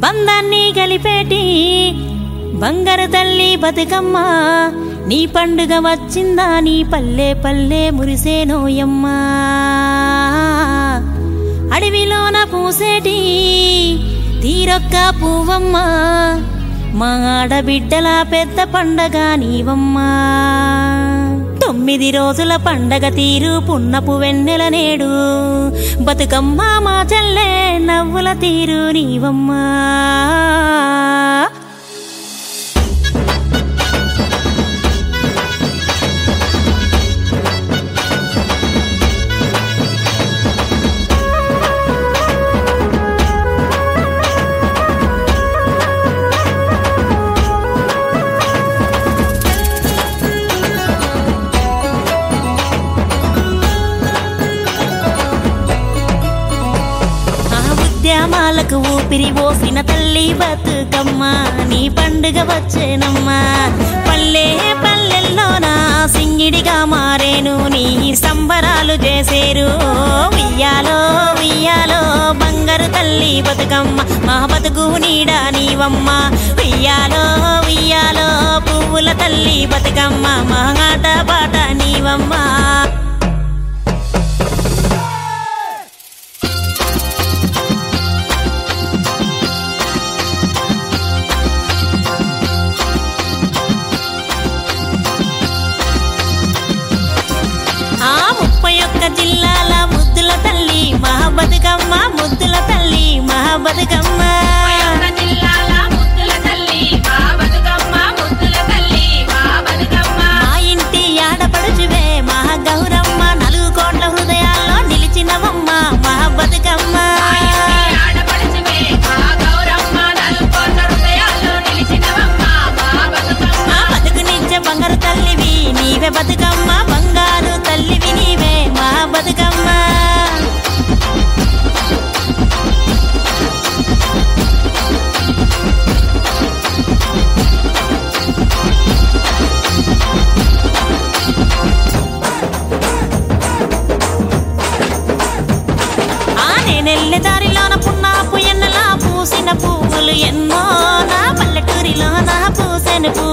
బంధాన్ని గలిపేటి బంగారు తల్లి బతుకమ్మ నీ పండుగ వచ్చిందా నీ పల్లె పల్లె మురిసేనోయమ్మా అడవిలోన పూసేటి తీరొక్క పువ్వమ్మ మా ఆడబిడ్డల పెద్ద పండగ నీవమ్మా తొమ్మిది రోజుల పండగ తీరు పున్నపు వెన్నెల నేడు బతుకమ్మ మా చెల్లె నవ్వుల తీరు నీవమ్మా ఆ ఉద్యమాలకు ఊపిరి పోసిన తల్లి బతుకమ్మ నీ పండుగ వచ్చేనమ్మా పల్లె పల్లెల్లోన సింగిడిగా మారేను నీ సంబరాలు చేసేరు ఉయ్యాలో ఉయ్యాలో బంగారు తల్లి బతుకమ్మ మా బతుకు నీడా నీవమ్మ ఉయ్యాలో ఉయ్యాలో పువ్వుల తల్లి బతుకమ్మ మా ఆట పాట నీవమ్మా ఆ ముప్పై ఒక్క జిల్లాల ముద్దుల తల్లి మా బతుకమ్మ ముద్దుల తల్లి మా బతుకమ్మ ఒక్క జిల్లాల ముద్దుల తల్లి మా బతుకమ్మ ముద్దుల తల్లి మా బతుకమ్మ మా ఇంటి ఆడపడుచువే మా గౌరమ్మ నలుగు కోట్ల హృదయాల్లో నిలిచినవమ్మ మా బతుకమ్మ మా ఇంటి ఆడపడుచువే మా గౌరమ్మ నలుకోట హృదయాల్లో నిలిచినవమ్మ మా బతుకమ్మ మా బతుకునిచ్చే బంగారు తల్లివి నీవే బతుకమ్మ బంగారు తల్లివి నీవే మా బతుకమ్మ ఆ నేనెళ్ళే దారిలోన పున్నాపు ఎన్నలా పూసిన పువ్వులు ఎన్నో నా పల్లెటూరిలో నా పూసెను